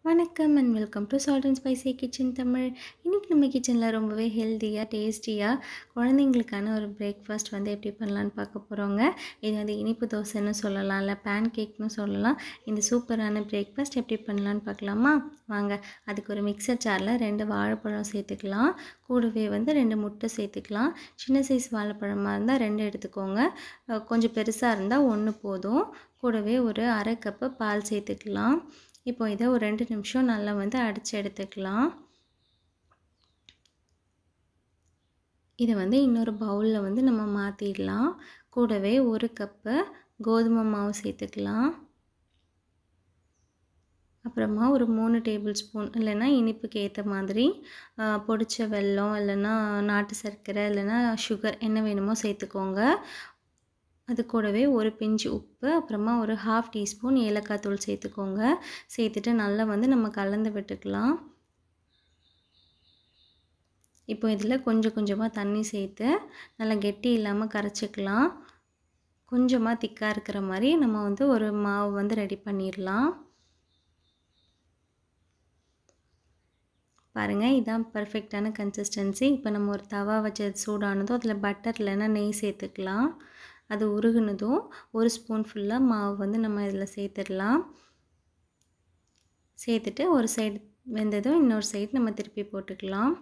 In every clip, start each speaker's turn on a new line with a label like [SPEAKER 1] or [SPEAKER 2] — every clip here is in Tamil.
[SPEAKER 1] வணக்கம் and welcome to salt and spicy kitchen Tamil இன்றைக்கி நம்ம கிச்சனில் ரொம்பவே ஹெல்த்தியாக டேஸ்டியாக குழந்தைங்களுக்கான ஒரு பிரேக்ஃபாஸ்ட் வந்து எப்படி பண்ணலான்னு பார்க்க போகிறோங்க இது வந்து இனிப்பு தோசைன்னு சொல்லலாம் இல்லை பேன் கேக்னு சொல்லலாம் இந்த சூப்பரான பிரேக்ஃபாஸ்ட் எப்படி பண்ணலான்னு பார்க்கலாமா வாங்க அதுக்கு ஒரு மிக்சர் ஜாரில் ரெண்டு வாழைப்பழம் சேர்த்துக்கலாம் கூடவே வந்து ரெண்டு முட்டை சேர்த்துக்கலாம் சின்ன சைஸ் வாழைப்பழமாக இருந்தால் ரெண்டு எடுத்துக்கோங்க அஹ் கொஞ்சம் பெருசாக இருந்தால் ஒன்று போதும் கூடவே ஒரு அரை கப்பு பால் சேர்த்துக்கலாம் இப்போ இதை ஒரு ரெண்டு நிமிஷம் நல்லா வந்து அடித்து எடுத்துக்கலாம் இதை வந்து இன்னொரு பவுலில் வந்து நம்ம மாற்றிடலாம் கூடவே ஒரு கப்பு கோதுமை மாவு சேர்த்துக்கலாம் அப்புறமா ஒரு மூணு டேபிள் ஸ்பூன் இல்லைன்னா இனிப்புக்கு ஏற்ற மாதிரி பொடிச்ச வெல்லம் இல்லைன்னா நாட்டு சர்க்கரை இல்லைன்னா சுகர் என்ன வேணுமோ சேர்த்துக்கோங்க அது கூடவே ஒரு பிஞ்சு உப்பு அப்புறமா ஒரு ஹாஃப் டீஸ்பூன் ஏலக்காய் தூள் சேர்த்துக்கோங்க சேர்த்துட்டு நல்லா வந்து நம்ம கலந்து விட்டுக்கலாம் இப்போ இதில் கொஞ்சம் கொஞ்சமாக தண்ணி சேர்த்து நல்லா கெட்டி இல்லாமல் கரைச்சிக்கலாம் கொஞ்சமாக திக்காக இருக்கிற மாதிரி நம்ம வந்து ஒரு மாவு வந்து ரெடி பண்ணிடலாம் பாருங்கள் இதான் பர்ஃபெக்டான கன்சிஸ்டன்சி இப்போ நம்ம ஒரு தவா வச்சு சூடானதும் அதில் பட்டர் இல்லைன்னா நெய் சேர்த்துக்கலாம் அது உருகுனதும் ஒரு ஸ்பூன் ஃபுல்லாக மாவு வந்து நம்ம இதில் சேர்த்துடலாம் சேர்த்துட்டு ஒரு சைடு வெந்ததும் இன்னொரு சைடு நம்ம திருப்பி போட்டுக்கலாம்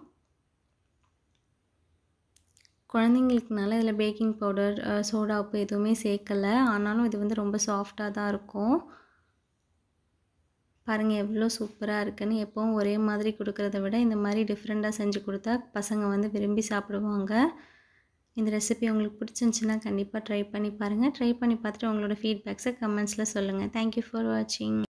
[SPEAKER 1] குழந்தைங்களுக்குனால இதில் பேக்கிங் பவுடர் சோடா உப்பு எதுவுமே சேர்க்கலை ஆனாலும் இது வந்து ரொம்ப சாஃப்டாக தான் இருக்கும் பாருங்கள் எவ்வளோ சூப்பராக இருக்குன்னு எப்போவும் ஒரே மாதிரி கொடுக்குறத விட இந்த மாதிரி டிஃப்ரெண்ட்டாக செஞ்சு கொடுத்தா பசங்க வந்து விரும்பி சாப்பிடுவாங்க இந்த ரெசிபி உங்களுக்கு பிடிச்சிருந்துச்சின்னா கண்டிப்பாக ட்ரை பண்ணி பாருங்கள் ட்ரை பண்ணி பார்த்துட்டு உங்களோட ஃபீட்பேக்ஸை கமெண்ட்ஸில் சொல்லுங்கள் தேங்க்யூ ஃபார் வாட்சிங்